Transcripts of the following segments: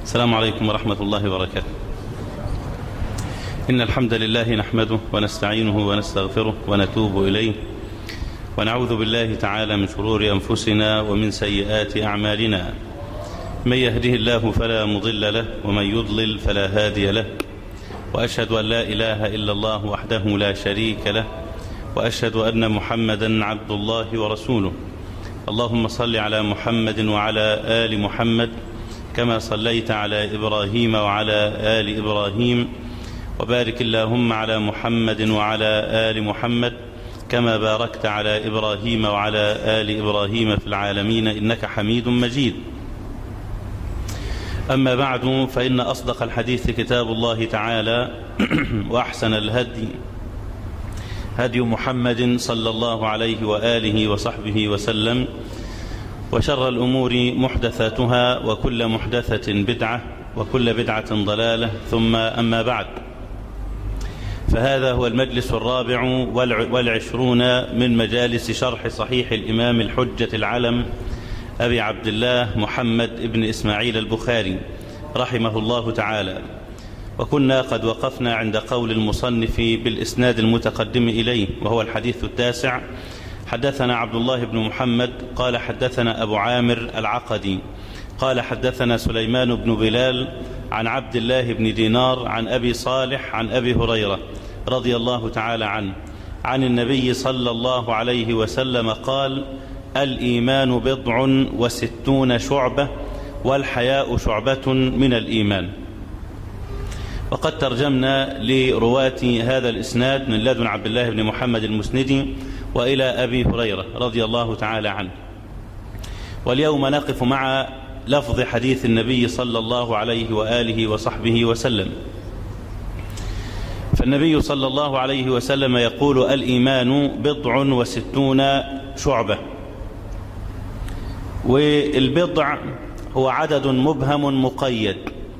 السلام عليكم ورحمة الله وبركاته إن الحمد لله نحمده ونستعينه ونستغفره ونتوب إليه ونعوذ بالله تعالى من شرور أنفسنا ومن سيئات أعمالنا من يهده الله فلا مضل له ومن يضلل فلا هادي له وأشهد أن لا إله إلا الله وحده لا شريك له وأشهد أن محمدا عبد الله ورسوله اللهم صل على محمد وعلى آل محمد كما صليت على إبراهيم وعلى آل إبراهيم وبارك اللهم على محمد وعلى آل محمد كما باركت على إبراهيم وعلى آل إبراهيم في العالمين إنك حميد مجيد أما بعد فإن أصدق الحديث كتاب الله تعالى وأحسن الهدي هدي محمد صلى الله عليه وآله وصحبه وسلم وشر الأمور محدثاتها وكل محدثة بدعة وكل بدعة ضلالة ثم أما بعد فهذا هو المجلس الرابع والعشرون من مجالس شرح صحيح الإمام الحجة العلم أبي عبد الله محمد بن إسماعيل البخاري رحمه الله تعالى وكنا قد وقفنا عند قول المصنف بالإسناد المتقدم إليه وهو الحديث التاسع حدثنا عبد الله بن محمد قال حدثنا أبو عامر العقدي قال حدثنا سليمان بن بلال عن عبد الله بن دينار عن أبي صالح عن أبي هريرة رضي الله تعالى عنه عن النبي صلى الله عليه وسلم قال الإيمان بضع وستون شعبة والحياء شعبة من الإيمان وقد ترجمنا لرواة هذا الإسناد من لدن عبد الله بن محمد المسندي وإلى أبي هريرة رضي الله تعالى عنه واليوم نقف مع لفظ حديث النبي صلى الله عليه وآله وصحبه وسلم فالنبي صلى الله عليه وسلم يقول الإيمان بضع وستون شعبة والبضع هو عدد مبهم مقيد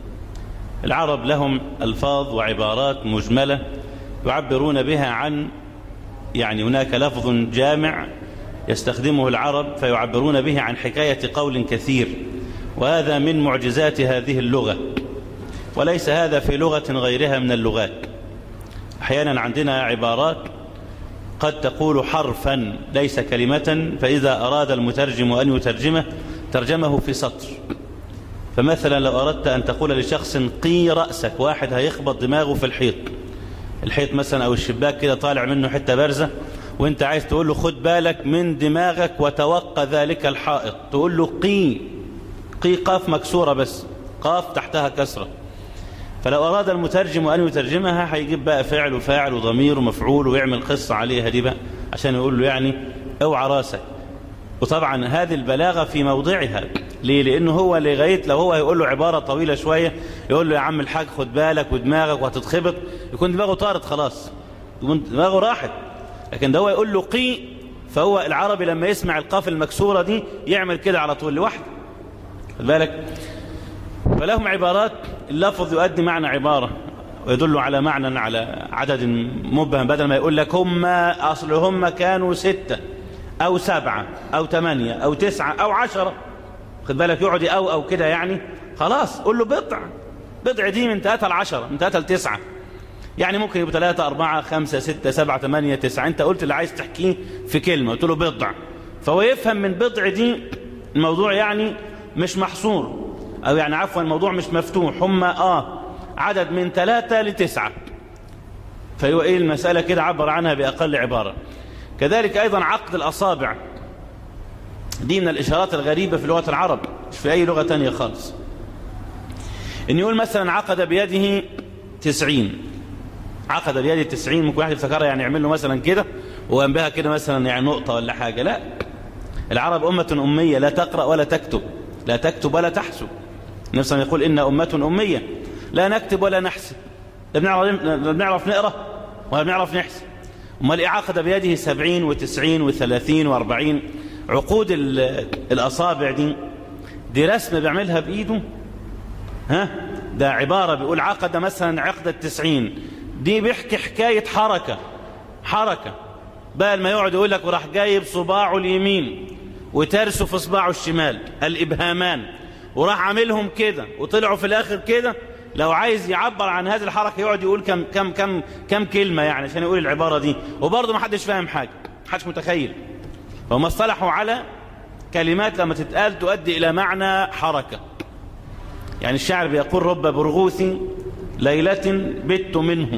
العرب لهم ألفاظ وعبارات مجملة يعبرون بها عن يعني هناك لفظ جامع يستخدمه العرب فيعبرون به عن حكاية قول كثير وهذا من معجزات هذه اللغة وليس هذا في لغة غيرها من اللغات أحيانا عندنا عبارات قد تقول حرفا ليس كلمة فإذا أراد المترجم أن يترجمه ترجمه في سطر فمثلا لو أردت أن تقول لشخص قي رأسك واحد هيخبط دماغه في الحيط الحيط مثلا أو الشباك كده طالع منه حتة بارزة وانت عايز تقول له خد بالك من دماغك وتوقى ذلك الحائط تقول له قي قي قاف مكسورة بس قاف تحتها كسرة فلو أراد المترجم أن يترجمها هيجيب بقى فعل وفاعل وضمير ومفعول ويعمل قصة عليها دي بقى عشان يقول له يعني اوعى راسك وطبعا هذه البلاغة في موضعها ليه لأنه هو لغاية لو هو هيقول له عبارة طويلة شوية يقول له يا عم الحاج خد بالك ودماغك وهتتخبط يكون دماغه طارت خلاص يكون دماغه راحت لكن ده هو يقول له قي فهو العربي لما يسمع القاف المكسورة دي يعمل كده على طول لوحده خد بالك فلهم عبارات اللفظ يؤدي معنى عبارة ويدل على معنى على عدد مبهم بدل ما يقول لك هم أصل هم كانوا ستة أو سبعة أو ثمانية أو تسعة أو عشرة خد بالك يقعد أو أو كده يعني خلاص قول له بضع بضع دي من ثلاثة لعشرة من ثلاثة لتسعة يعني ممكن يبقى ثلاثة أربعة خمسة ستة سبعة ثمانية تسعة أنت قلت اللي عايز تحكيه في كلمة قلت له بضع فهو يفهم من بضع دي الموضوع يعني مش محصور أو يعني عفوا الموضوع مش مفتوح هم آه عدد من ثلاثة لتسعة فهو إيه المسألة كده عبر عنها بأقل عبارة كذلك أيضا عقد الأصابع دي من الإشارات الغريبة في لغة العرب مش في أي لغة تانية خالص إن يقول مثلا عقد بيده تسعين عقد بيده تسعين ممكن واحد يفتكرها يعني يعمل له مثلا كده وجنبها كده مثلا يعني نقطة ولا حاجة لا العرب أمة أمية لا تقرأ ولا تكتب لا تكتب ولا تحسب النبي صلى الله عليه وسلم يقول إن أمة أمية لا نكتب ولا نحسب لا بنعرف, لا بنعرف نقرأ ولا بنعرف نحسب امال ايه عقد بيده سبعين وتسعين وثلاثين واربعين عقود الأصابع دي دي رسمة بيعملها بإيده ها ده عبارة بيقول عقد مثلا عقد التسعين دي بيحكي حكاية حركة حركة بقى ما يقعد يقول لك وراح جايب صباعه اليمين وترسه في صباعه الشمال الإبهامان وراح عاملهم كده وطلعوا في الاخر كده لو عايز يعبر عن هذه الحركه يقعد يقول كم كم كم كم كلمه يعني عشان يقول العباره دي وبرضه ما حدش فاهم حاجه ما حدش متخيل فهم اصطلحوا على كلمات لما تتقال تؤدي الى معنى حركه يعني الشاعر بيقول رب برغوث ليله بت منه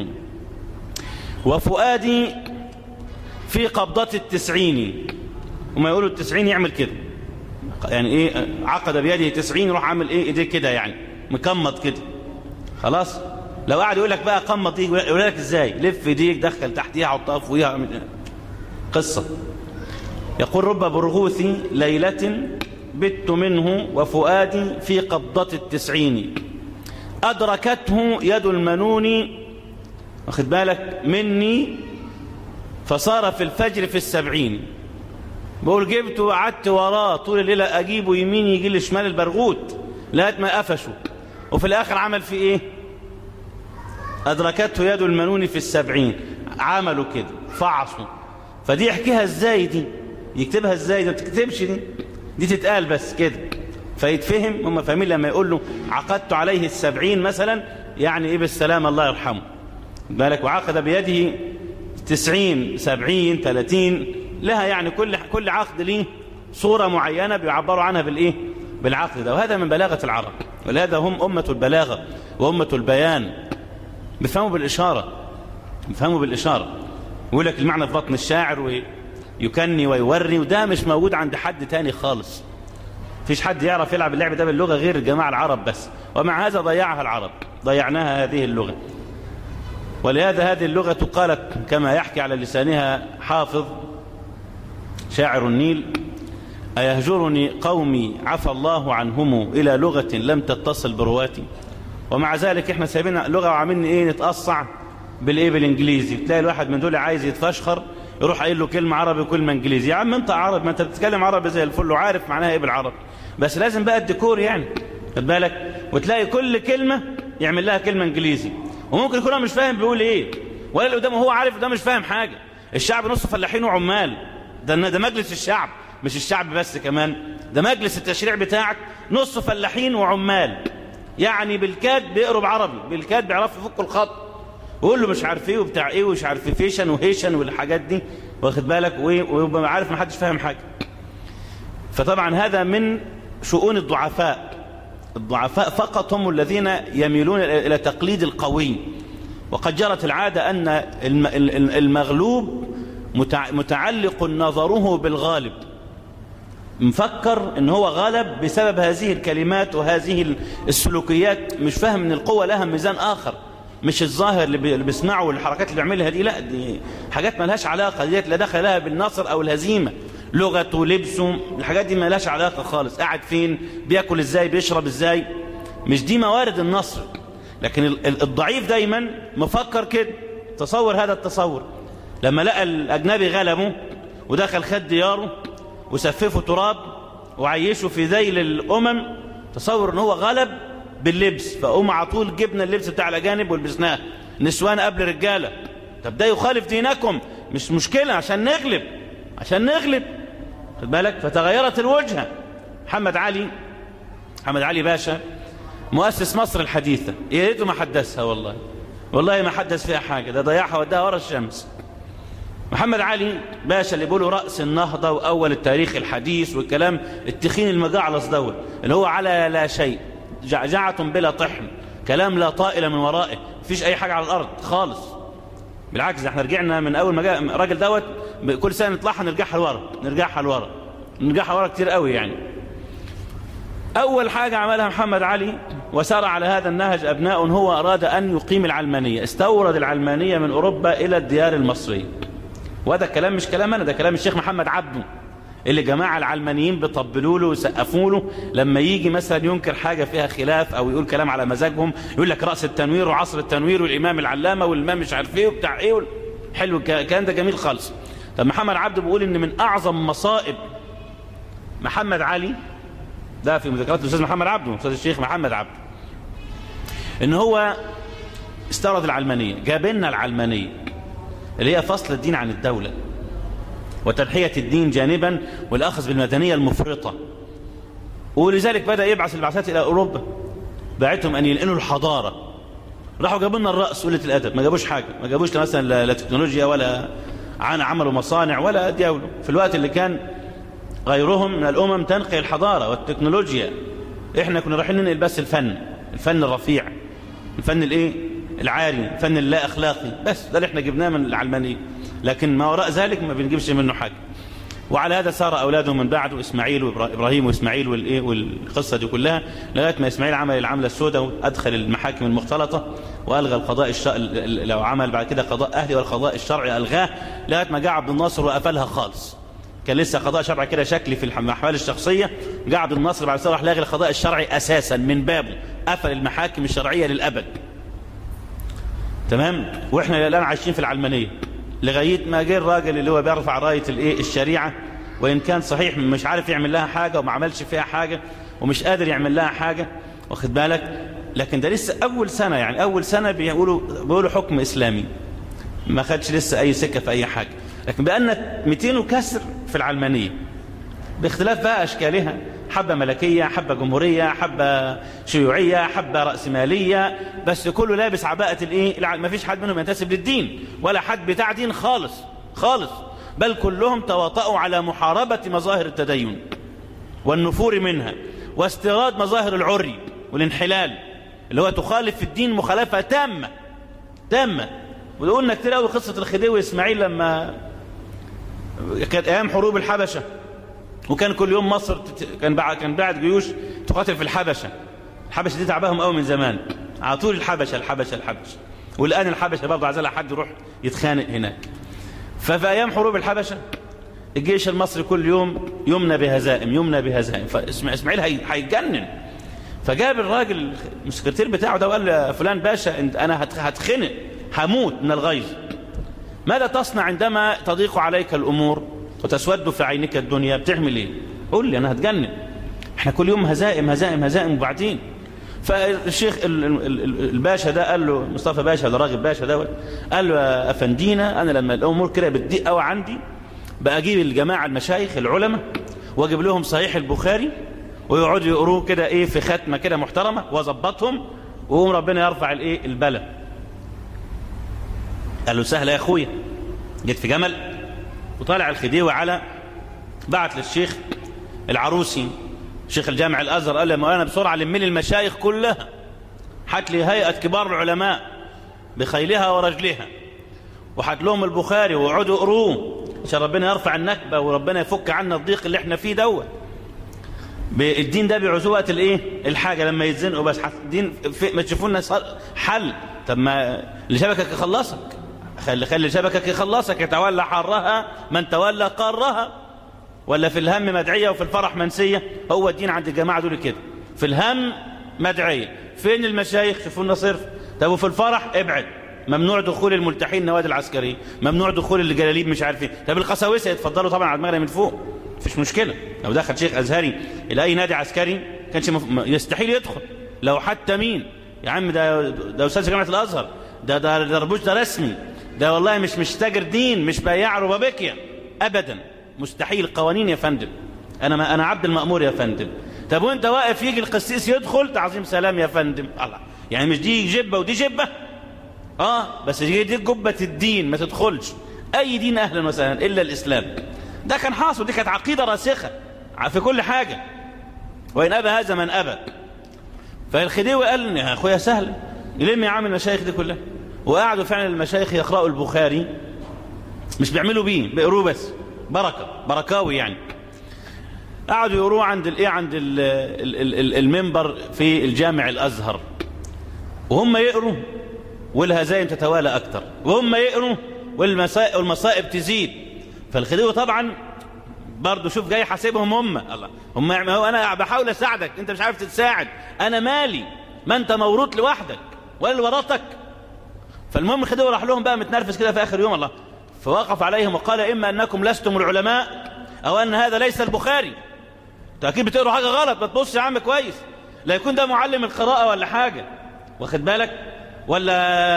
وفؤادي في قبضة التسعين وما يقولوا التسعين يعمل كده يعني ايه عقد بيده تسعين يروح عامل ايه ايديه كده يعني مكمط كده خلاص لو قعد يقول لك بقى قمط دي يقول لك ازاي لف ايديك دخل تحتيها حطها فوقيها قصة يقول رب برغوث ليلة بت منه وفؤادي في قبضة التسعين أدركته يد المنون واخد بالك مني فصار في الفجر في السبعين بقول جبته وقعدت وراه طول الليلة أجيبه يمين يجي لي شمال البرغوت لغايه ما قفشوا وفي الآخر عمل في إيه أدركته يد المنون في السبعين عملوا كده فعصوا فدي يحكيها ازاي دي يكتبها ازاي ده ما تكتبش دي دي تتقال بس كده فيتفهم هم فاهمين لما يقول له عقدت عليه السبعين مثلا يعني ايه بالسلام الله يرحمه بالك وعقد بيده تسعين سبعين ثلاثين لها يعني كل كل عقد ليه صورة معينة بيعبروا عنها بالايه بالعقد ده وهذا من بلاغة العرب ولهذا هم أمة البلاغة وأمة البيان بيفهموا بالإشارة بيفهموا بالإشارة يقول لك المعنى في بطن الشاعر ويكني ويوري وده مش موجود عند حد تاني خالص فيش حد يعرف يلعب اللعب ده باللغة غير الجماعة العرب بس ومع هذا ضيعها العرب ضيعناها هذه اللغة ولهذا هذه اللغة قالت كما يحكي على لسانها حافظ شاعر النيل أيهجرني قومي عفى الله عنهم إلى لغة لم تتصل برواتي ومع ذلك احنا سايبين لغة وعاملين ايه نتقصع بالايه بالانجليزي تلاقي الواحد من دول عايز يتفشخر يروح قايل له كلمة عربي وكلمة انجليزي يا عم انت عرب ما انت بتتكلم عربي زي الفل وعارف معناها ايه بالعربي بس لازم بقى الديكور يعني خد بالك وتلاقي كل كلمة يعمل لها كلمة انجليزي وممكن يكون هو مش فاهم بيقول ايه ولا اللي قدامه هو عارف ده مش فاهم حاجة الشعب نصه فلاحين وعمال ده ده مجلس الشعب مش الشعب بس كمان ده مجلس التشريع بتاعك نصه فلاحين وعمال يعني بالكاد بيقروا بعربي بالكاد بيعرفوا يفكوا الخط ويقول له مش عارف ايه وبتاع ايه ومش عارف فيشن وهيشن والحاجات دي واخد بالك ويبقى عارف ما حدش فاهم حاجه فطبعا هذا من شؤون الضعفاء الضعفاء فقط هم الذين يميلون الى تقليد القوي وقد جرت العاده ان المغلوب متعلق نظره بالغالب مفكر ان هو غلب بسبب هذه الكلمات وهذه السلوكيات مش فاهم ان القوة لها ميزان اخر مش الظاهر اللي بيسمعه والحركات اللي بيعملها دي لا دي حاجات ما لهاش علاقة ديت لا دخل لها بالنصر او الهزيمة لغته لبسه الحاجات دي ما لهاش علاقة خالص قاعد فين بياكل ازاي بيشرب ازاي مش دي موارد النصر لكن الضعيف دايما مفكر كده تصور هذا التصور لما لقى الاجنبي غلبه ودخل خد دياره وسففوا تراب وعيشوا في ذيل الأمم تصور ان هو غلب باللبس فقوم على طول جبنا اللبس بتاع الأجانب ولبسناه نسوان قبل رجالة طب ده يخالف دينكم مش مشكلة عشان نغلب عشان نغلب خد بالك فتغيرت الوجهة محمد علي محمد علي باشا مؤسس مصر الحديثة يا ريته ما حدثها والله والله ما حدث فيها حاجة ده ضيعها وداها ورا الشمس محمد علي باشا اللي بيقولوا رأس النهضة وأول التاريخ الحديث والكلام التخين المجعلص دوت اللي هو على لا شيء جعجعة بلا طحن كلام لا طائل من ورائه مفيش أي حاجة على الأرض خالص بالعكس احنا رجعنا من أول ما جاء الراجل دوت كل سنة نطلعها نرجعها لورا نرجعها لورا نرجعها لورا كتير قوي يعني أول حاجة عملها محمد علي وسار على هذا النهج أبناء هو أراد أن يقيم العلمانية استورد العلمانية من أوروبا إلى الديار المصرية وهذا الكلام مش كلام أنا ده كلام الشيخ محمد عبده اللي جماعة العلمانيين بيطبلوا له ويسقفوا له لما يجي مثلا ينكر حاجة فيها خلاف أو يقول كلام على مزاجهم يقول لك رأس التنوير وعصر التنوير والإمام العلامة والإمام مش عارف إيه وبتاع إيه حلو الكلام ده جميل خالص طب محمد عبده بيقول إن من أعظم مصائب محمد علي ده في مذكرات الأستاذ محمد عبده أستاذ الشيخ محمد عبده إن هو استورد العلمانية جاب لنا العلمانية اللي هي فصل الدين عن الدولة وتنحية الدين جانبا والأخذ بالمدنية المفرطة ولذلك بدأ يبعث البعثات إلى أوروبا بعتهم أن ينقلوا الحضارة راحوا جابوا لنا الرأس وقلة الأدب ما جابوش حاجة ما جابوش مثلا لا لا تكنولوجيا ولا عن عملوا مصانع ولا ديولوا في الوقت اللي كان غيرهم من الأمم تنقل الحضارة والتكنولوجيا احنا كنا رايحين ننقل بس الفن الفن الرفيع الفن الايه العاري الفن اللا اخلاقي بس ده اللي احنا جبناه من العلمانيه لكن ما وراء ذلك ما بنجيبش منه حاجه وعلى هذا سار اولاده من بعده اسماعيل وابراهيم واسماعيل والايه والقصه دي كلها لغايه ما اسماعيل عمل العمله السوداء وادخل المحاكم المختلطه والغى القضاء الش... لو عمل بعد كده قضاء اهلي والقضاء الشرعي الغاه لغايه ما جاء عبد الناصر وقفلها خالص كان لسه قضاء شرعي كده شكلي في الاحوال الشخصيه جاء عبد الناصر بعد كده راح لاغي القضاء الشرعي اساسا من بابه قفل المحاكم الشرعيه للابد تمام واحنا الان عايشين في العلمانيه لغايه ما جه الراجل اللي هو بيرفع رايه الايه الشريعه وان كان صحيح مش عارف يعمل لها حاجه وما عملش فيها حاجه ومش قادر يعمل لها حاجه واخد بالك لكن ده لسه اول سنه يعني اول سنه بيقولوا بيقولوا حكم اسلامي ما خدش لسه اي سكه في اي حاجه لكن بقالنا 200 وكسر في العلمانيه باختلاف بقى اشكالها حبه ملكيه حبه جمهوريه حبه شيوعيه حبه راسماليه بس كله لابس عباءه الايه ما فيش حد منهم ينتسب للدين ولا حد بتاع دين خالص خالص بل كلهم تواطؤوا على محاربه مظاهر التدين والنفور منها واستيراد مظاهر العري والانحلال اللي هو تخالف في الدين مخالفه تامه تامه وقلنا كتير قوي قصه الخديوي اسماعيل لما كانت ايام حروب الحبشه وكان كل يوم مصر كان بعد كان بعد جيوش تقاتل في الحبشه الحبشه دي تعباهم قوي من زمان على طول الحبشه الحبشه الحبشه والان الحبشه برضه عايز لها حد يروح يتخانق هناك ففي ايام حروب الحبشه الجيش المصري كل يوم يمنى بهزائم يمنى بهزائم فاسماعيل هيتجنن فجاب الراجل السكرتير بتاعه ده وقال له فلان باشا انت انا هتخنق هموت من الغيظ ماذا تصنع عندما تضيق عليك الامور وتسود في عينك الدنيا بتعمل ايه قول لي انا هتجنن احنا كل يوم هزائم هزائم هزائم وبعدين فالشيخ الباشا ده قال له مصطفى باشا ولا راغب باشا ده قال له يا افندينا انا لما الامور كده بتضيق قوي عندي بجيب الجماعه المشايخ العلماء واجيب لهم صحيح البخاري ويقعدوا يقروه كده ايه في ختمه كده محترمه واظبطهم وقوم ربنا يرفع الايه البلاء قال له سهله يا اخويا جيت في جمل وطالع الخديوي على بعت للشيخ العروسي شيخ الجامع الازهر قال له مولانا بسرعه لم لي المشايخ كلها حت لي هيئه كبار العلماء بخيلها ورجلها وحت لهم البخاري وقعدوا يقروه عشان ربنا يرفع النكبه وربنا يفك عنا الضيق اللي احنا فيه دوت الدين ده بيعوزوه وقت الايه الحاجه لما يتزنقوا بس الدين ما تشوفوا لنا حل طب ما اللي شبكك يخلصك خلي خلي شبكك يخلصك يتولى حرها من تولى قارها ولا في الهم مدعية وفي الفرح منسية هو الدين عند الجماعة دول كده في الهم مدعية فين المشايخ شوفوا لنا صرف طب وفي الفرح ابعد ممنوع دخول الملتحين النوادي العسكرية ممنوع دخول الجلاليب مش عارفين طب القساوسة يتفضلوا طبعا على المغرب من فوق مفيش مشكلة لو دخل شيخ أزهري إلى أي نادي عسكري كانش مف... يستحيل يدخل لو حتى مين يا عم ده ده أستاذ جامعة الأزهر ده ده دربوش ده رسمي ده والله مش مش تاجر دين مش بياع ربابيكيا ابدا مستحيل قوانين يا فندم انا ما انا عبد المامور يا فندم طب وانت واقف يجي القسيس يدخل تعظيم سلام يا فندم الله يعني مش دي جبه ودي جبه اه بس دي, دي جبه الدين ما تدخلش اي دين اهلا وسهلا الا الاسلام ده كان حاصل دي كانت عقيده راسخه في كل حاجه وان ابى هذا من ابى فالخديوي قال يا اخويا سهل يلم يا عم المشايخ دي كلها وقعدوا فعلا المشايخ يقرأوا البخاري مش بيعملوا بيه بيقروه بس بركة بركاوي يعني قعدوا يقروه عند الايه عند ال ال ال المنبر في الجامع الازهر وهم يقروا والهزايم تتوالى اكتر وهم يقروا والمصائب, والمصائب تزيد فالخديوي طبعا برضه شوف جاي حاسبهم هم الله هم هو انا بحاول اساعدك انت مش عارف تتساعد انا مالي ما انت موروث لوحدك ولا ورثك فالمهم الخديوي راح لهم بقى متنرفز كده في اخر يوم الله فوقف عليهم وقال اما انكم لستم العلماء او ان هذا ليس البخاري انتوا اكيد بتقروا حاجه غلط ما تبص يا عم كويس لا يكون ده معلم القراءه ولا حاجه واخد بالك ولا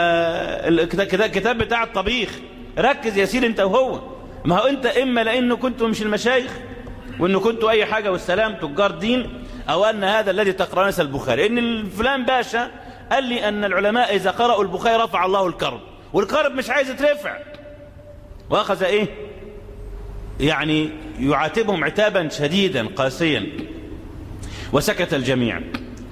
الكتاب بتاع الطبيخ ركز يا سيدي انت وهو ما هو انت اما لانه كنتوا مش المشايخ وانه كنتوا اي حاجه والسلام تجار دين أو أن هذا الذي تقرأ نسى البخاري إن فلان باشا قال لي أن العلماء إذا قرأوا البخاري رفع الله الكرب والكرب مش عايز يترفع وأخذ إيه يعني يعاتبهم عتابا شديدا قاسيا وسكت الجميع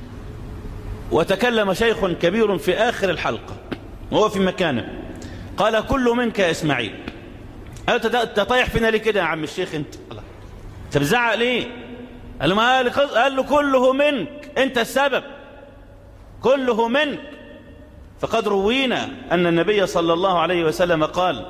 وتكلم شيخ كبير في آخر الحلقة وهو في مكانه قال كل منك يا إسماعيل أنت طايح فينا ليه كده يا عم الشيخ أنت الله أنت بتزعق ليه قال له, ما قال له كله منك أنت السبب كله منك فقد روينا أن النبي صلى الله عليه وسلم قال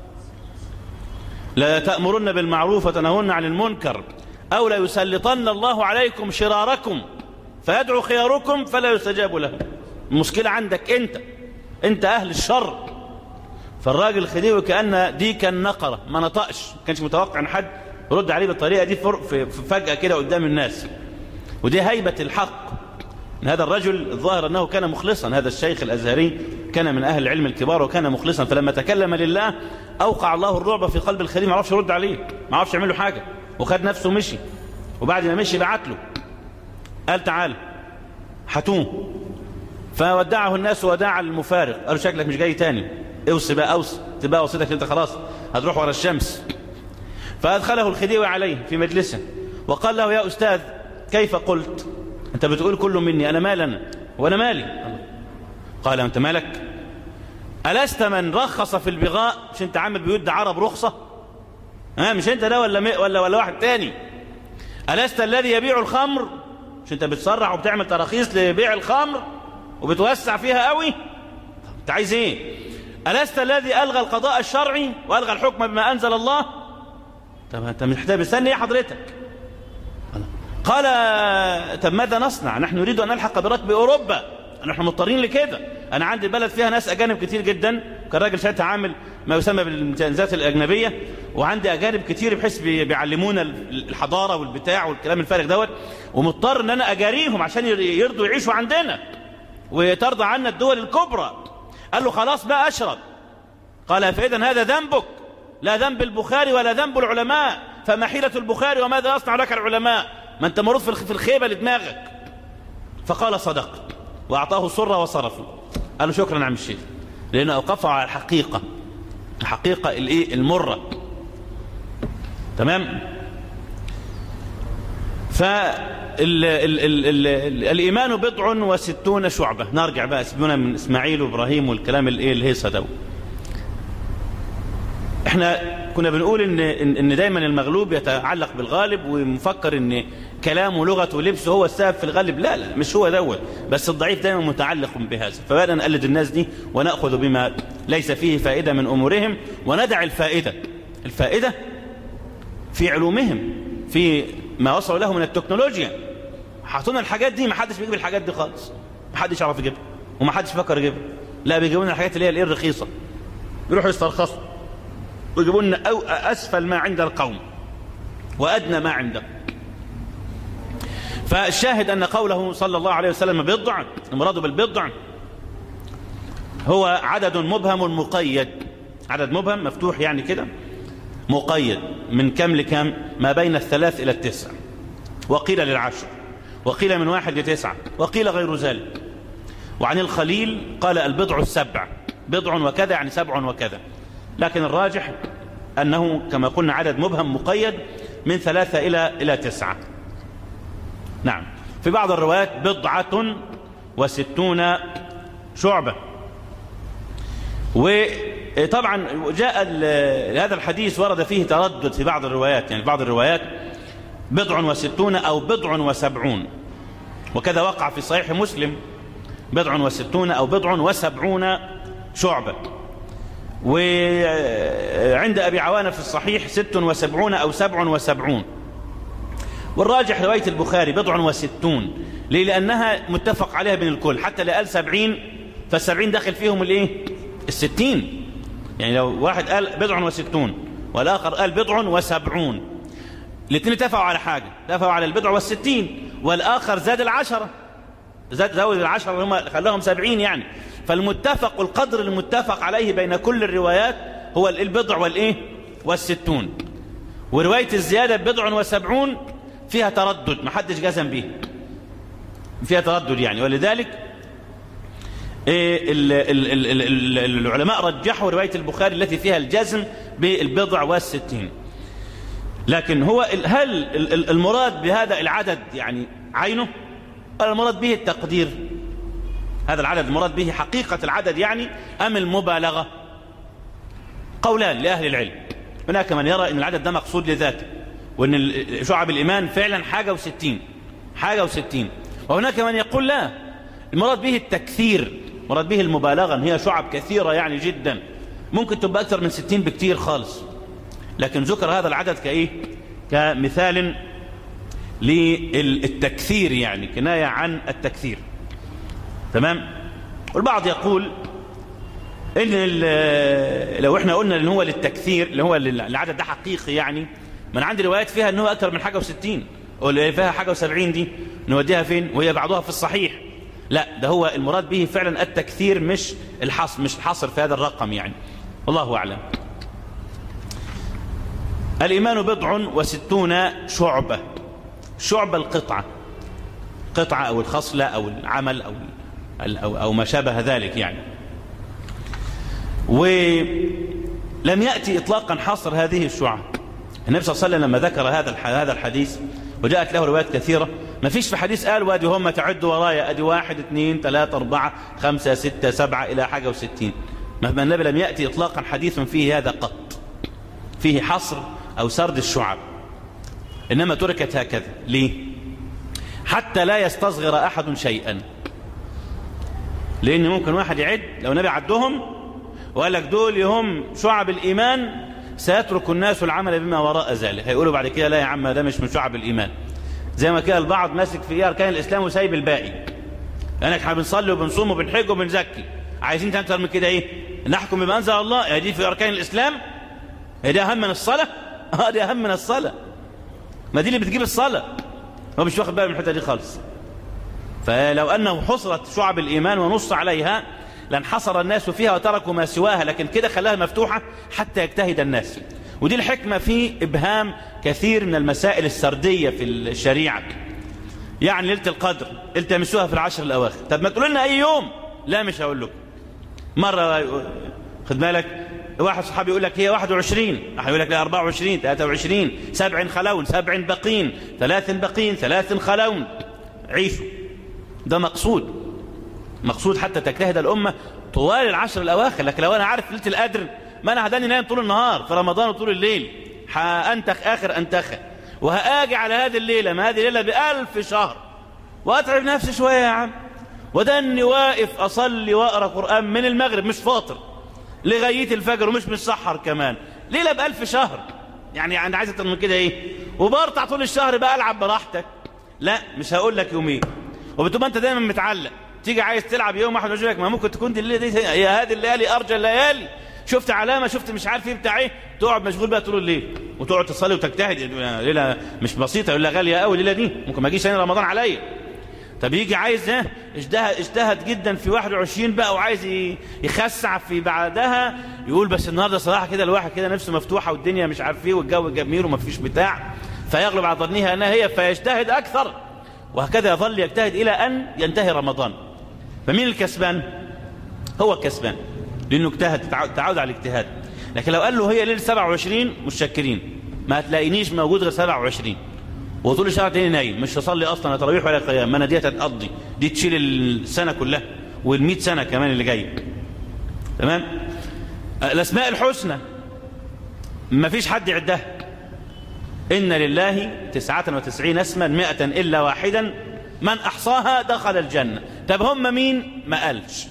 لا تأمرن بالمعروف وتنهون عن المنكر أو لا يسلطن الله عليكم شراركم فيدعو خياركم فلا يستجاب له المشكلة عندك أنت أنت أهل الشر فالراجل الخديوي كأن دي كان نقرة ما نطقش ما كانش متوقع أن حد يرد عليه بالطريقة دي فجأة كده قدام الناس ودي هيبة الحق إن هذا الرجل الظاهر أنه كان مخلصا هذا الشيخ الأزهري كان من أهل العلم الكبار وكان مخلصا فلما تكلم لله أوقع الله الرعب في قلب الخديم ما عرفش يرد عليه ما عرفش يعمل له حاجة وخد نفسه مشي وبعد ما مشي بعت له قال تعال حتوه فودعه الناس وداع المفارق قالوا شكلك مش جاي تاني اوصي بقى اوصي تبقى وصيتك انت خلاص هتروح ورا الشمس فادخله الخديوي عليه في مجلسه وقال له يا استاذ كيف قلت انت بتقول كله مني انا مال انا وانا مالي قال انت مالك ألست من رخص في البغاء مش انت عامل بيود عرب رخصة ها مش انت ده ولا ولا ولا واحد تاني ألست الذي يبيع الخمر مش انت بتصرح وبتعمل تراخيص لبيع الخمر وبتوسع فيها قوي انت عايز ايه ألست الذي ألغى القضاء الشرعي وألغى الحكم بما أنزل الله طب انت محتاج مستني ايه حضرتك قال طب ماذا نصنع نحن نريد أن نلحق بركب أوروبا نحن مضطرين لكده أنا عندي البلد فيها ناس أجانب كتير جدا كان راجل ساعتها عامل ما يسمى بالامتيازات الأجنبية وعندي أجانب كتير بحيث بيعلمونا الحضارة والبتاع والكلام الفارغ دوت ومضطر أن أنا أجاريهم عشان يرضوا يعيشوا عندنا وترضى عنا الدول الكبرى قال له خلاص بقى أشرب قال فإذا هذا ذنبك لا ذنب البخاري ولا ذنب العلماء فما حيلة البخاري وماذا يصنع لك العلماء ما أنت مرض في الخيبة لدماغك فقال صدقت وأعطاه السرة وصرفه قال له شكرا عم الشيخ لأنه أوقفه على الحقيقة الحقيقة الإيه المرة تمام فالإيمان بضع وستون شعبة نرجع بقى سيبونا من إسماعيل وإبراهيم والكلام الإيه الهيصة ده احنا كنا بنقول ان ان دايما المغلوب يتعلق بالغالب ومفكر ان كلامه ولغته ولبسه هو السبب في الغالب لا لا مش هو دوت بس الضعيف دايما متعلق بهذا فبدأنا نقلد الناس دي ونأخذ بما ليس فيه فائدة من أمورهم وندع الفائدة الفائدة في علومهم في ما وصلوا له من التكنولوجيا حطونا الحاجات دي ما حدش بيجيب الحاجات دي خالص ما حدش يعرف يجيبها وما حدش فكر يجيبها لا بيجيبوا لنا الحاجات اللي هي الايه الرخيصه يروحوا يسترخصوا ويجيبوا لنا أو أسفل ما عند القوم وأدنى ما عنده فالشاهد أن قوله صلى الله عليه وسلم بضع المراد بالبضع هو عدد مبهم مقيد عدد مبهم مفتوح يعني كده مقيد من كم لكم ما بين الثلاث إلى التسع وقيل للعشر وقيل من واحد لتسعة وقيل غير ذلك وعن الخليل قال البضع السبع بضع وكذا يعني سبع وكذا لكن الراجح أنه كما قلنا عدد مبهم مقيد من ثلاثة إلى إلى تسعة نعم في بعض الروايات بضعة وستون شعبة وطبعا جاء هذا الحديث ورد فيه تردد في بعض الروايات يعني بعض الروايات بضع وستون أو بضع وسبعون وكذا وقع في صحيح مسلم بضع وستون أو بضع وسبعون شعبة وعند أبي عوانة في الصحيح ست وسبعون أو سبع وسبعون والراجح رواية البخاري بضع وستون ليه لأنها متفق عليها بين الكل حتى اللي قال سبعين فالسبعين داخل فيهم الايه الستين يعني لو واحد قال بضع وستون والآخر قال بضع وسبعون الاثنين اتفقوا على حاجة اتفقوا على البضع والستين والآخر زاد العشرة زاد زود العشرة هم خلاهم سبعين يعني فالمتفق القدر المتفق عليه بين كل الروايات هو البضع والإيه والستون ورواية الزيادة بضع وسبعون فيها تردد ما حدش جزم به فيها تردد يعني ولذلك العلماء رجحوا رواية البخاري التي فيها الجزم بالبضع والستين لكن هو هل المراد بهذا العدد يعني عينه ولا المراد به التقدير هذا العدد المراد به حقيقة العدد يعني أم المبالغة قولان لأهل العلم هناك من يرى أن العدد ده مقصود لذاته وأن شعب الإيمان فعلا حاجة وستين حاجة وستين وهناك من يقول لا المراد به التكثير مراد به المبالغة أن هي شعب كثيرة يعني جدا ممكن تبقى أكثر من ستين بكتير خالص لكن ذكر هذا العدد كإيه كمثال للتكثير يعني كناية عن التكثير تمام والبعض يقول ان لو احنا قلنا ان هو للتكثير اللي هو العدد ده حقيقي يعني من عندي روايات فيها ان هو اكثر من حاجه و60 واللي فيها حاجه و70 دي نوديها فين وهي بعضها في الصحيح لا ده هو المراد به فعلا التكثير مش الحصر مش الحصر في هذا الرقم يعني والله اعلم الايمان بضع وستون شعبه شعبة القطعة قطعة أو الخصلة أو العمل أو, أو, أو ما شابه ذلك يعني ولم يأتي إطلاقا حصر هذه الشعب النبي صلى الله عليه وسلم لما ذكر هذا هذا الحديث وجاءت له روايات كثيرة ما فيش في حديث قال وادي هم تعدوا ورايا ادي واحد اثنين ثلاثة أربعة خمسة ستة سبعة إلى حاجة وستين مهما النبي لم يأتي إطلاقا حديث فيه هذا قط فيه حصر أو سرد الشعب إنما تركت هكذا ليه حتى لا يستصغر أحد شيئا لأن ممكن واحد يعد لو نبي عدهم وقال لك دول هم شعب الإيمان سيترك الناس العمل بما وراء ذلك هيقولوا بعد كده لا يا عم ده مش من شعب الإيمان زي ما كده البعض ماسك في أركان الإسلام وسايب الباقي لأنك احنا بنصلي وبنصوم وبنحج وبنزكي عايزين أكتر من كده إيه نحكم بما أنزل الله يا دي في أركان الإسلام هي دي أهم من الصلاة اه دي أهم من الصلاة ما دي اللي بتجيب الصلاة هو مش واخد باله من الحته دي خالص فلو أنه حصرت شعب الإيمان ونص عليها لانحصر الناس فيها وتركوا ما سواها لكن كده خلاها مفتوحة حتى يجتهد الناس ودي الحكمة في إبهام كثير من المسائل السردية في الشريعة يعني ليلة القدر التمسوها في العشر الأواخر طب ما تقولوا لنا أي يوم لا مش هقول لكم مرة خد بالك واحد صحابي يقول لك هي 21 واحد يقول لك لا 24 23 سبع خلون سبع بقين ثلاث بقين ثلاث خلون عيشوا ده مقصود مقصود حتى تجتهد الأمة طوال العشر الأواخر لكن لو أنا عارف ليلة القدر ما أنا هداني نايم طول النهار في رمضان وطول الليل هأنتخ آخر أنتخة وهاجي على هذه الليلة ما هذه الليلة بألف شهر وأتعب نفسي شوية يا عم وداني واقف أصلي وأقرأ قرآن من المغرب مش فاطر لغاية الفجر ومش متسحر كمان ليلة بألف شهر يعني يعني عايز اكتر من كده ايه وبرطع طول الشهر بقى العب براحتك لا مش هقول لك يومين وبتبقى انت دايما متعلق تيجي عايز تلعب يوم واحد يقول لك ما ممكن تكون دي الليله دي يا هذه الليالي ارجى الليالي شفت علامه شفت مش عارف ايه بتاع ايه تقعد مشغول بقى طول الليل وتقعد تصلي وتجتهد ليله مش بسيطه يقول لك غاليه قوي الليله دي ممكن ما اجيش ثاني رمضان عليا طب يجي عايز ايه اجتهد, اجتهد جدا في 21 بقى وعايز يخسع في بعدها يقول بس النهارده صراحه كده الواحد كده نفسه مفتوحه والدنيا مش عارف ايه والجو جميل وما فيش بتاع فيغلب على ظنها انها هي فيجتهد اكثر وهكذا يظل يجتهد الى ان ينتهي رمضان فمين الكسبان هو الكسبان لانه اجتهد تعود على الاجتهاد لكن لو قال له هي ليله 27 متشكرين ما هتلاقينيش موجود غير 27 وطول الشهر تاني نايم مش هصلي اصلا تراويح ولا قيام ما انا دي هتقضي دي تشيل السنه كلها وال100 سنه كمان اللي جايه تمام الاسماء الحسنى ما فيش حد يعدها ان لله تسعة وتسعين اسما مئة الا واحدا من احصاها دخل الجنه طب هم مين ما قالش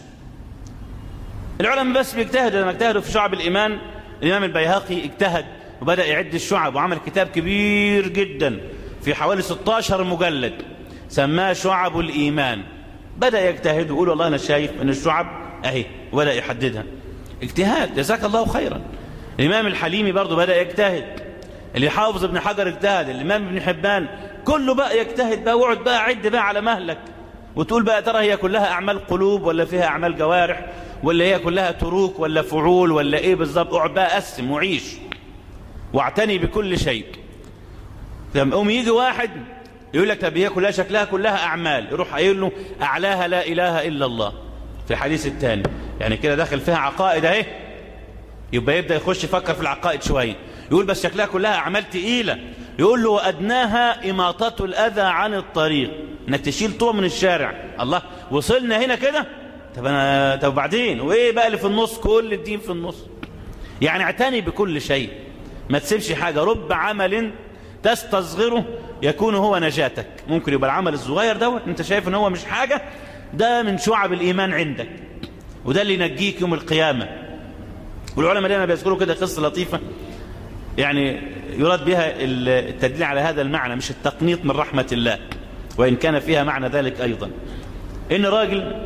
العلماء بس بيجتهدوا لما اجتهدوا في شعب الايمان الامام البيهقي اجتهد وبدا يعد الشعب وعمل كتاب كبير جدا في حوالي 16 مجلد سماه شعب الإيمان بدأ يجتهد ويقول والله أنا شايف أن الشعب أهي وبدأ يحددها اجتهاد جزاك الله خيرا الإمام الحليمي برضه بدأ يجتهد اللي حافظ ابن حجر اجتهد الإمام ابن حبان كله بقى يجتهد بقى وقعد بقى عد بقى على مهلك وتقول بقى ترى هي كلها أعمال قلوب ولا فيها أعمال جوارح ولا هي كلها تروك ولا فعول ولا إيه بالظبط اقعد بقى قسم وعيش واعتني بكل شيء لما يقوم يجي واحد يقول لك طب هي كلها شكلها كلها أعمال يروح قايل له أعلاها لا إله إلا الله في الحديث الثاني يعني كده داخل فيها عقائد اهي يبقى يبدأ يخش يفكر في العقائد شوية يقول بس شكلها كلها أعمال تقيلة يقول له وأدناها إماطة الأذى عن الطريق إنك تشيل طوع من الشارع الله وصلنا هنا كده طب أنا طب بعدين وإيه بقى اللي في النص كل الدين في النص يعني اعتني بكل شيء ما تسيبش حاجة رب عمل تستصغره يكون هو نجاتك ممكن يبقى العمل الصغير دوت انت شايف ان هو مش حاجة ده من شعب الإيمان عندك وده اللي ينجيك يوم القيامة والعلماء دايما بيذكروا كده قصة لطيفة يعني يراد بها التدليل على هذا المعنى مش التقنيط من رحمة الله وإن كان فيها معنى ذلك أيضا إن راجل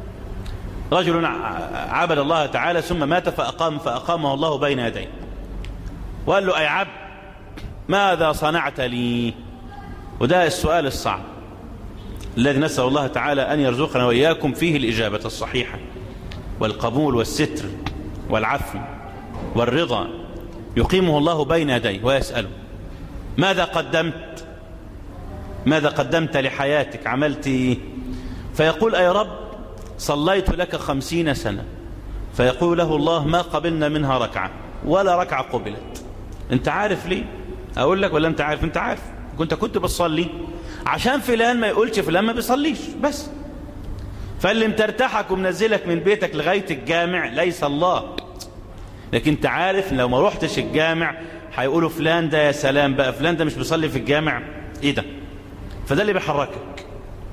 رجل عبد الله تعالى ثم مات فأقام فأقامه الله بين يديه وقال له أي عبد ماذا صنعت لي وده السؤال الصعب الذي نسأل الله تعالى أن يرزقنا وإياكم فيه الإجابة الصحيحة والقبول والستر والعفو والرضا يقيمه الله بين يديه ويسأله ماذا قدمت ماذا قدمت لحياتك عملت إيه فيقول أي رب صليت لك خمسين سنة فيقول له الله ما قبلنا منها ركعة ولا ركعة قبلت انت عارف ليه اقول لك ولا انت عارف انت عارف كنت كنت بتصلي عشان فلان ما يقولش فلان ما بيصليش بس فاللي مترتحك ومنزلك من بيتك لغاية الجامع ليس الله لكن انت عارف لو ما روحتش الجامع هيقولوا فلان ده يا سلام بقى فلان ده مش بيصلي في الجامع ايه ده فده اللي بيحركك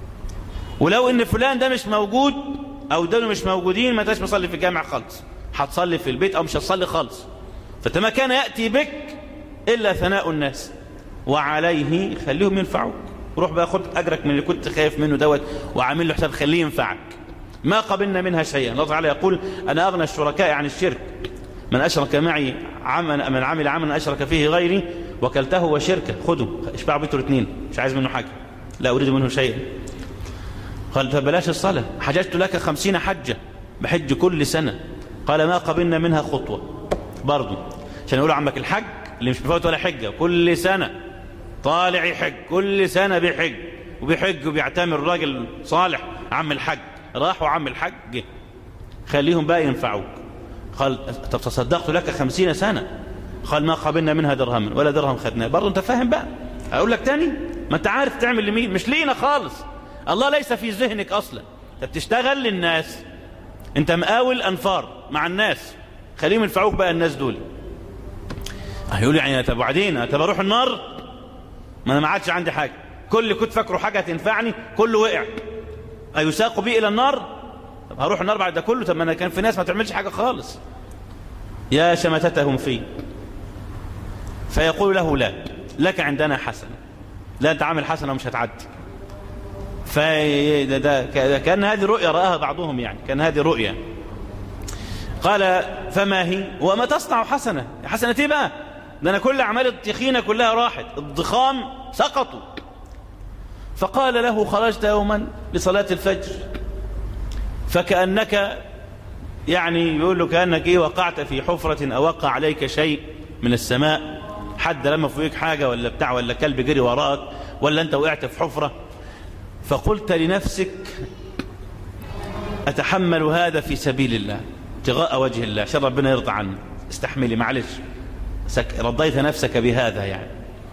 ولو ان فلان ده مش موجود او دول مش موجودين ما انتش مصلي في الجامع خالص هتصلي في البيت او مش هتصلي خالص فما كان يأتي بك إلا ثناء الناس وعليه خليهم ينفعوك روح بقى خد أجرك من اللي كنت خايف منه دوت وعامل له حساب خليه ينفعك ما قبلنا منها شيئا الله تعالى يقول أنا أغنى الشركاء عن الشرك من أشرك معي عمل من عمل عملا أشرك فيه غيري وكلته وشركه خده اشبع بيته الاثنين مش عايز منه حاجة لا أريد منه شيئا قال فبلاش الصلاة حججت لك خمسين حجة بحج كل سنة قال ما قبلنا منها خطوة برضه عشان يقولوا عمك الحج اللي مش بيفوت ولا حجة كل سنة طالع يحج كل سنة بيحج وبيحج وبيعتمر راجل صالح عم الحج راح وعم الحج جه خليهم بقى ينفعوك قال طب تصدقت لك خمسين سنة قال ما قبلنا منها درهما ولا درهم خدناه برضه انت فاهم بقى اقول لك تاني ما انت عارف تعمل لمين مش لينا خالص الله ليس في ذهنك اصلا انت بتشتغل للناس انت مقاول انفار مع الناس خليهم ينفعوك بقى الناس دول هيقول يعني طب وبعدين طب اروح النار ما انا ما عادش عندي حاجه كل اللي كنت فاكره حاجه تنفعني كله وقع ايساق بي الى النار طب هروح النار بعد ده كله طب ما انا كان في ناس ما تعملش حاجه خالص يا شمتتهم في فيقول له لا لك عندنا حسنه لا انت عامل حسنه ومش هتعدي فده ده كان هذه رؤيا رآها بعضهم يعني كان هذه رؤيا قال فما هي وما تصنع حسنة حسنة ايه بقى ده أنا كل أعمال التخينة كلها راحت الضخام سقطوا فقال له خرجت يوما لصلاة الفجر فكأنك يعني يقول له كأنك إيه وقعت في حفرة أو وقع عليك شيء من السماء حد لما فوقك حاجة ولا بتاع ولا كلب جري وراك ولا أنت وقعت في حفرة فقلت لنفسك أتحمل هذا في سبيل الله ابتغاء وجه الله عشان ربنا يرضى عنه استحملي معلش رضيت نفسك بهذا يعني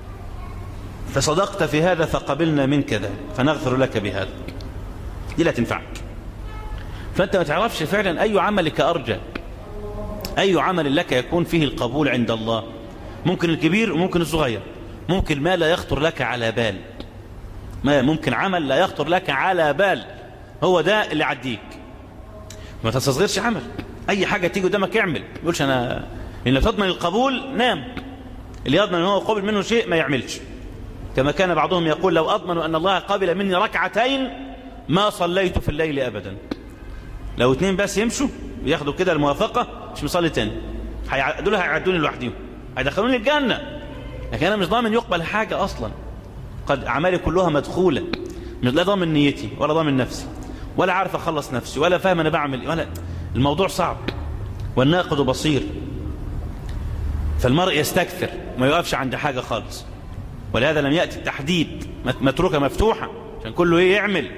فصدقت في هذا فقبلنا منك ذلك فنغفر لك بهذا دي لا تنفعك فأنت ما تعرفش فعلا أي عملك أرجى أي عمل لك يكون فيه القبول عند الله ممكن الكبير وممكن الصغير ممكن ما لا يخطر لك على بال ما ممكن عمل لا يخطر لك على بال هو ده اللي عديك ما تستصغرش عمل اي حاجة تيجي قدامك اعمل ما يقولش انا ان تضمن القبول نام اللي يضمن ان هو قبل منه شيء ما يعملش كما كان بعضهم يقول لو اضمن ان الله قبل مني ركعتين ما صليت في الليل ابدا لو اتنين بس يمشوا وياخدوا كده الموافقة مش مصلي تاني دول هيعدوني لوحدهم هيدخلوني الجنة لكن انا مش ضامن يقبل حاجة اصلا قد اعمالي كلها مدخولة مش لا ضامن نيتي ولا ضامن نفسي ولا عارف اخلص نفسي ولا فاهم انا بعمل ولا الموضوع صعب والناقد بصير فالمرء يستكثر ما يقفش عند حاجة خالص ولهذا لم يأتي التحديد متروكة مفتوحة عشان كله ايه يعمل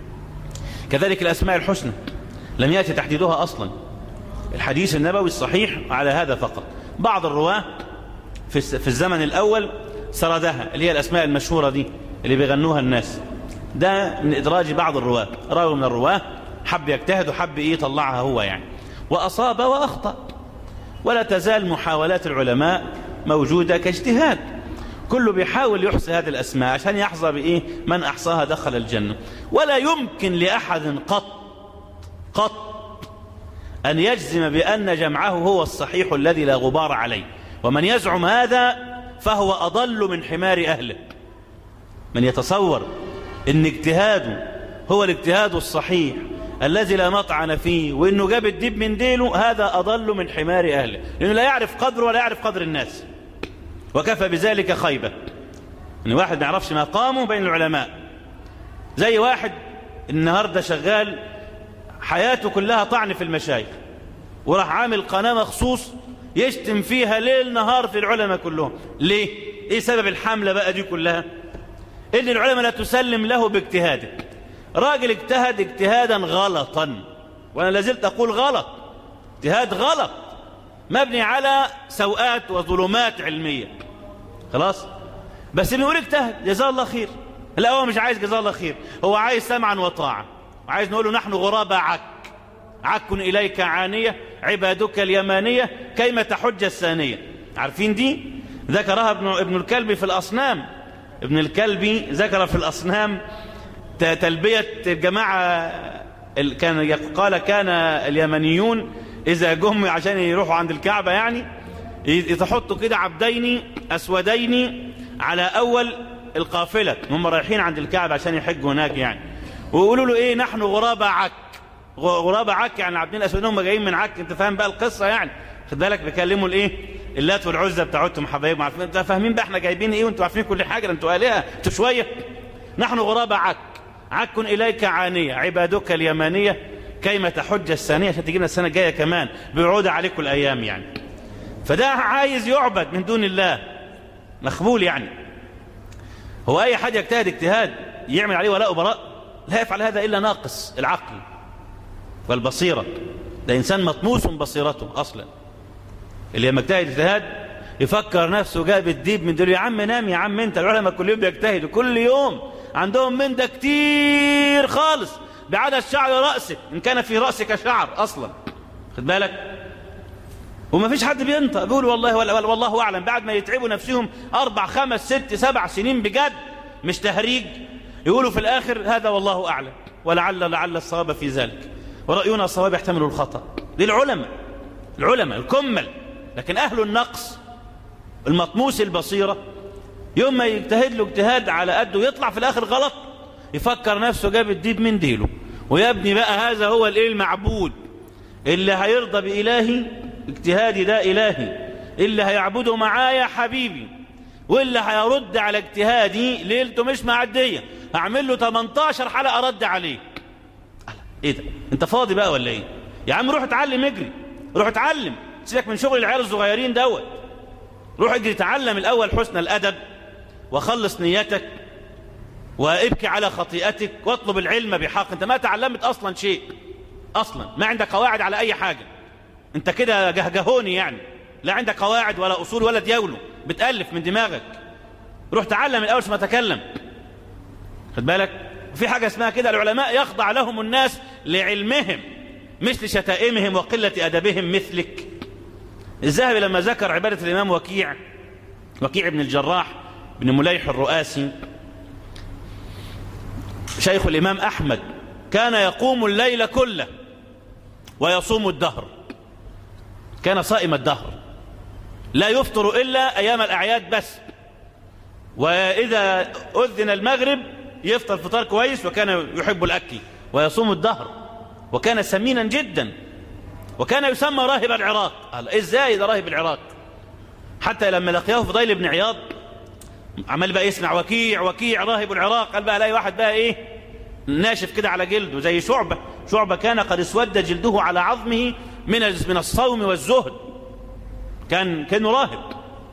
كذلك الأسماء الحسنى لم يأتي تحديدها أصلا الحديث النبوي الصحيح على هذا فقط بعض الرواة في الزمن الأول سردها اللي هي الأسماء المشهورة دي اللي بيغنوها الناس ده من إدراج بعض الرواة راوي من الرواة حب يجتهد وحب إيه يطلعها هو يعني وأصاب وأخطأ ولا تزال محاولات العلماء موجودة كاجتهاد كله بيحاول يحصي هذه الأسماء عشان يحظى بإيه من أحصاها دخل الجنة ولا يمكن لأحد قط قط أن يجزم بأن جمعه هو الصحيح الذي لا غبار عليه ومن يزعم هذا فهو أضل من حمار أهله من يتصور أن اجتهاده هو الاجتهاد الصحيح الذي لا مطعن فيه وانه جاب الديب من ديله هذا اضل من حمار اهله لانه لا يعرف قدره ولا يعرف قدر الناس وكفى بذلك خيبة ان واحد ما يعرفش مقامه بين العلماء زي واحد النهاردة شغال حياته كلها طعن في المشايخ وراح عامل قناة مخصوص يشتم فيها ليل نهار في العلماء كلهم ليه ايه سبب الحملة بقى دي كلها ان العلماء لا تسلم له باجتهاده راجل اجتهد اجتهادا غلطا وانا لازلت اقول غلط اجتهاد غلط مبني على سوءات وظلمات علمية خلاص بس بنقول اجتهد جزاه الله خير لا هو مش عايز جزاه الله خير هو عايز سمعا وطاعة وعايز نقول له نحن غرابة عك عك إليك عانية عبادك اليمانية كيما تحج الثانية عارفين دي ذكرها ابن, ابن الكلبي في الأصنام ابن الكلبي ذكر في الأصنام تلبية الجماعة كان قال كان اليمنيون إذا جم عشان يروحوا عند الكعبة يعني يتحطوا كده عبدين أسودين على أول القافلة هم رايحين عند الكعبة عشان يحجوا هناك يعني ويقولوا له إيه نحن غرابة عك غرابة عك يعني عبدين أسودين هم جايين من عك أنت فاهم بقى القصة يعني خد بالك بيكلموا الإيه اللات والعزة بتاعتهم حبايبهم عارفين انتوا فاهمين بقى احنا جايبين ايه وانتوا عارفين كل حاجة انتوا آلهة انتوا شوية نحن غرابة عك عك إليك عانية عبادك اليمانية كيما تحج الثانية عشان تجينا السنة الجاية كمان بيعود عليكم الأيام يعني فده عايز يعبد من دون الله مخبول يعني هو أي حد يجتهد اجتهاد يعمل عليه ولاء وبراء لا يفعل هذا إلا ناقص العقل والبصيرة ده إنسان مطموس بصيرته أصلا اللي لما اجتهد اجتهاد يفكر نفسه جاب الديب من دول يا عم نام يا عم انت العلماء كل يوم بيجتهدوا كل يوم عندهم من ده كتير خالص بعدد شعر رأسك إن كان في رأسك شعر أصلا خد بالك وما فيش حد بينطق بيقول والله والله أعلم بعد ما يتعبوا نفسهم أربع خمس ست سبع سنين بجد مش تهريج يقولوا في الآخر هذا والله أعلم ولعل لعل الصواب في ذلك ورأينا الصواب يحتمل الخطأ دي العلماء العلماء الكمل لكن أهل النقص المطموس البصيرة يوم ما يجتهد له اجتهاد على قده يطلع في الآخر غلط يفكر نفسه جاب الديب من ديله ويبني بقى هذا هو الايه المعبود اللي هيرضى بإلهي اجتهادي ده إلهي اللي هيعبده معايا حبيبي واللي هيرد على اجتهادي ليلته مش معدية هعمل له 18 حلقة رد عليه ايه ده انت فاضي بقى ولا ايه يا عم روح اتعلم اجري روح اتعلم سيبك من شغل العيال الصغيرين دوت روح اجري تعلم الاول حسن الادب وخلص نيتك وابكي على خطيئتك واطلب العلم بحق انت ما تعلمت اصلا شيء اصلا ما عندك قواعد على اي حاجة انت كده جهجهوني يعني لا عندك قواعد ولا اصول ولا ديولو بتألف من دماغك روح تعلم الاول ما تكلم خد بالك في حاجة اسمها كده العلماء يخضع لهم الناس لعلمهم مش لشتائمهم وقلة أدبهم مثلك الذهبي لما ذكر عبادة الإمام وكيع وكيع بن الجراح بن مليح الرؤاسي شيخ الإمام أحمد كان يقوم الليل كله ويصوم الدهر كان صائم الدهر لا يفطر إلا أيام الأعياد بس وإذا أذن المغرب يفطر فطار كويس وكان يحب الأكل ويصوم الدهر وكان سمينا جدا وكان يسمى راهب العراق قال ازاي ده راهب العراق حتى لما لقياه فضيل بن عياض عمال بقى يسمع وكيع وكيع راهب العراق قال بقى الاقي واحد بقى ايه ناشف كده على جلده زي شعبة شعبة كان قد اسود جلده على عظمه من من الصوم والزهد كان كانه راهب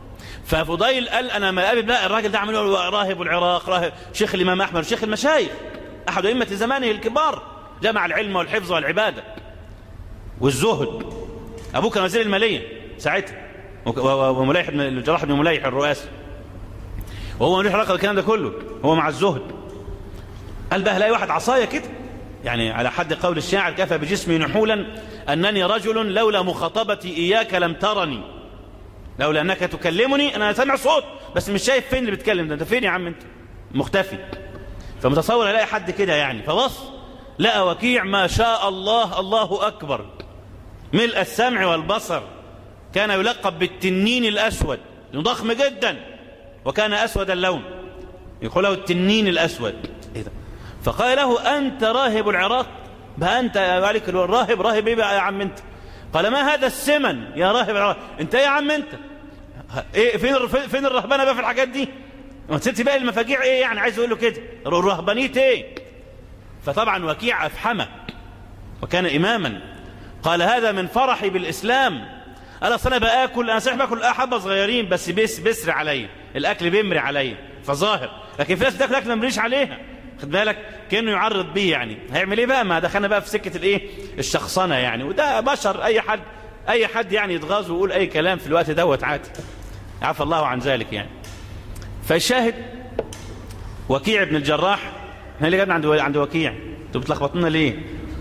ففضيل قال انا ما قابل بقى الراجل ده عمل راهب العراق راهب شيخ الامام احمد شيخ المشايخ احد ائمه زمانه الكبار جمع العلم والحفظ والعباده والزهد ابوه كان وزير الماليه ساعتها ومليح بن الجراح بن مليح الرؤاسي وهو مليح علاقه الكلام ده كله هو مع الزهد قال بقى هلاقي واحد عصايه كده يعني على حد قول الشاعر كفى بجسمي نحولا انني رجل لولا مخاطبتي اياك لم ترني لولا انك تكلمني انا سامع صوت بس مش شايف فين اللي بيتكلم ده انت فين يا عم انت مختفي فمتصور الاقي حد كده يعني فبص لقى وكيع ما شاء الله الله اكبر ملء السمع والبصر كان يلقب بالتنين الاسود ضخم جدا وكان اسود اللون يقول له التنين الاسود ايه ده فقال له انت راهب العراق بقى انت يا مالك الراهب راهب ايه بقى يا عم انت قال ما هذا السمن يا راهب العراق انت ايه يا عم انت ايه فين فين الرهبنه بقى في الحاجات دي ست بقى المفاجيع ايه يعني عايز اقول له كده رهبانيه ايه فطبعا وكيع افحمه وكان اماما قال هذا من فرحي بالاسلام قال اصل انا باكل انا صحيح باكل حبه صغيرين بس بس بسري عليا الاكل بيمري عليا فظاهر لكن في ناس بتاكل اكل ما مريش عليها خد بالك كانه يعرض بيه يعني هيعمل ايه بقى ما دخلنا بقى في سكه الايه الشخصنه يعني وده بشر اي حد اي حد يعني يتغاظ ويقول اي كلام في الوقت دوت عادي عفى الله عن ذلك يعني فالشاهد وكيع بن الجراح احنا اللي جبنا عند عند وكيع انتوا بتلخبطونا ليه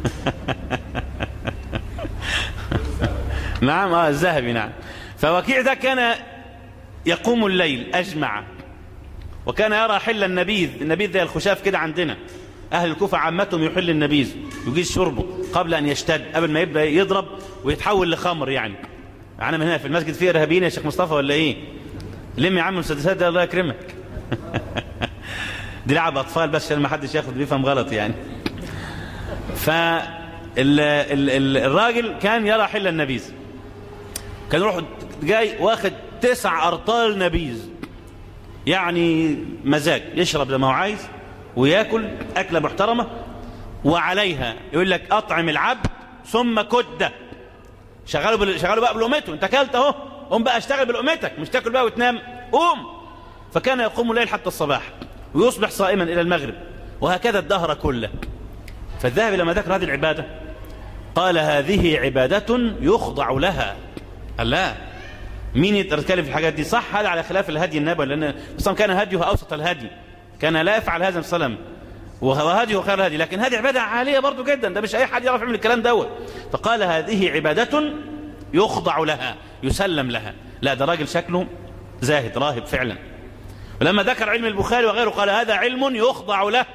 نعم اه الذهبي نعم فوكيع ده كان يقوم الليل اجمع وكان يرى حل النبيذ النبيذ ده الخشاف كده عندنا اهل الكوفه عامتهم يحل النبيذ يجيز شربه قبل ان يشتد قبل ما يبدا يضرب ويتحول لخمر يعني انا من هنا في المسجد فيه ارهابيين يا شيخ مصطفى ولا ايه لم يا عم المسدسات ده الله يكرمك دي لعب اطفال بس عشان ما حدش ياخد بيفهم غلط يعني فالراجل كان يرى حل النبيذ كان يروح جاي واخد تسع ارطال نبيذ يعني مزاج يشرب زي ما هو عايز وياكل اكله محترمه وعليها يقول لك اطعم العبد ثم كده شغاله بال... شغاله بقى بلقمته انت اكلت اهو قوم بقى اشتغل بلقمتك مش تاكل بقى وتنام قوم فكان يقوم الليل حتى الصباح ويصبح صائما الى المغرب وهكذا الدهر كله فالذهبي لما ذكر هذه العباده قال هذه عباده يخضع لها قال لا مين يتكلم في الحاجات دي صح هذا على خلاف الهدي النبوي لان الاسلام كان هديه اوسط الهدي كان لا يفعل هذا السلام وهديه خير الهدي لكن هذه عباده عاليه برضو جدا ده مش اي حد يعرف يعمل الكلام دوت فقال هذه عباده يخضع لها يسلم لها لا ده راجل شكله زاهد راهب فعلا ولما ذكر علم البخاري وغيره قال هذا علم يخضع له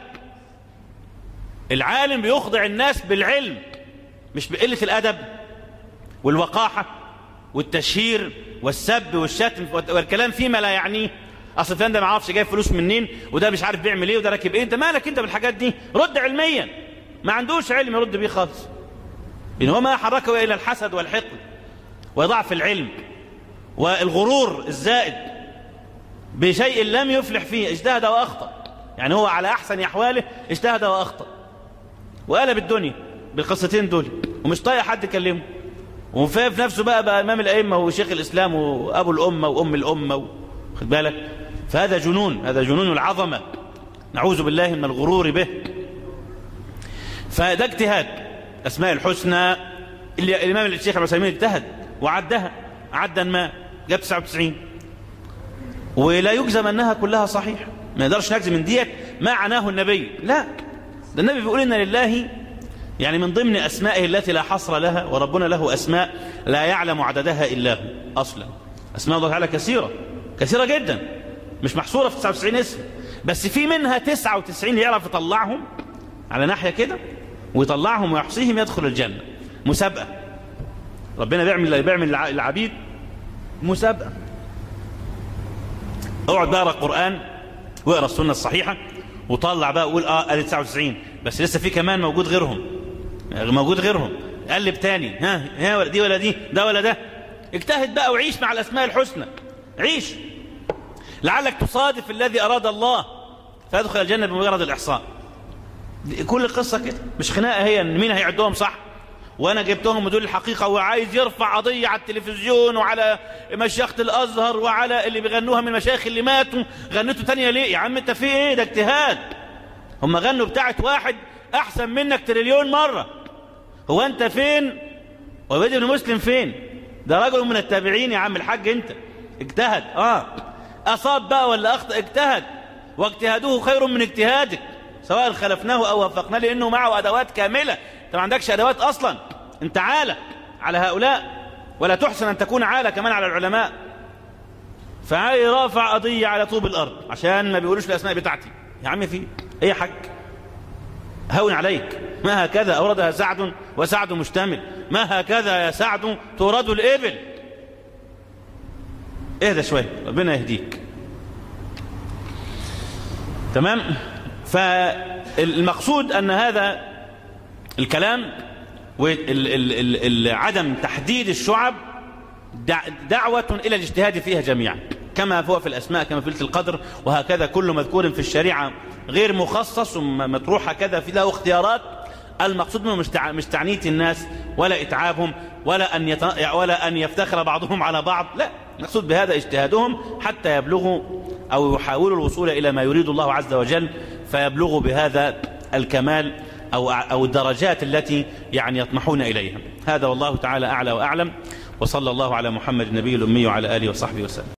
العالم بيخضع الناس بالعلم مش بقلة الأدب والوقاحة والتشهير والسب والشتم والكلام فيما لا يعنيه اصل فلان ده ما عرفش جايب فلوس منين وده مش عارف بيعمل ايه وده راكب ايه انت مالك انت بالحاجات دي رد علميا ما عندوش علم يرد بيه خالص ان هو ما حركه الى الحسد والحقد وضعف العلم والغرور الزائد بشيء لم يفلح فيه اجتهد واخطا يعني هو على احسن احواله اجتهد واخطا وقلب الدنيا بالقصتين دول ومش طايق حد يكلمه وفي نفسه بقى بقى امام الائمه وشيخ الاسلام وابو الامه وام الامه خد بالك فهذا جنون هذا جنون العظمه نعوذ بالله من الغرور به فده اجتهاد اسماء الحسنى اللي الامام الشيخ ابن عثيمين اجتهد وعدها عدا ما جاب 99 ولا يجزم انها كلها صحيحه ما نقدرش نجزم من ديت ما عناه النبي لا ده النبي بيقول ان لله يعني من ضمن أسمائه التي لا حصر لها وربنا له أسماء لا يعلم عددها إلا هو أصلا أسماء الله تعالى كثيرة كثيرة جدا مش محصورة في 99 اسم بس في منها 99 يعرف يطلعهم على ناحية كده ويطلعهم ويحصيهم يدخل الجنة مسابقة ربنا بيعمل بيعمل العبيد مسابقة اقعد بقى اقرا القرآن واقرا السنة الصحيحة وطلع بقى وقول اه ادي 99 بس لسه في كمان موجود غيرهم موجود غيرهم قلب تاني ها ها ولا دي ولا دي ده ولا ده اجتهد بقى وعيش مع الاسماء الحسنى عيش لعلك تصادف الذي اراد الله فيدخل الجنه بمجرد الاحصاء كل القصه كده مش خناقه هي ان مين هيعدهم صح وانا جبتهم دول الحقيقه وعايز يرفع قضيه على التلفزيون وعلى مشيخه الازهر وعلى اللي بيغنوها من المشايخ اللي ماتوا غنيتوا تانية ليه يا عم انت في ايه ده اجتهاد هم غنوا بتاعت واحد احسن منك تريليون مره هو انت فين وبيد بن مسلم فين ده رجل من التابعين يا عم الحاج انت اجتهد اه اصاب بقى ولا اخطا اجتهد واجتهاده خير من اجتهادك سواء خلفناه او وفقناه لانه معه ادوات كامله انت ما عندكش ادوات اصلا انت عاله على هؤلاء ولا تحسن ان تكون عاله كمان على العلماء فعاي رافع قضيه على طوب الارض عشان ما بيقولوش الاسماء بتاعتي يا عم في ايه يا حاج هون عليك ما هكذا اوردها سعد وسعد مشتمل ما هكذا يا سعد تورد الابل اهدى شويه ربنا يهديك تمام فالمقصود ان هذا الكلام وعدم تحديد الشعب دعوة إلى الاجتهاد فيها جميعا كما هو في الأسماء كما في ليلة القدر وهكذا كل مذكور في الشريعة غير مخصص ومطروح هكذا في له اختيارات المقصود منه مش تعنيت الناس ولا إتعابهم ولا أن, يت... ولا أن يفتخر بعضهم على بعض لا المقصود بهذا اجتهادهم حتى يبلغوا أو يحاولوا الوصول إلى ما يريد الله عز وجل فيبلغوا بهذا الكمال أو, أو الدرجات التي يعني يطمحون إليها هذا والله تعالى أعلى وأعلم وصلى الله على محمد النبي الأمي وعلى آله وصحبه وسلم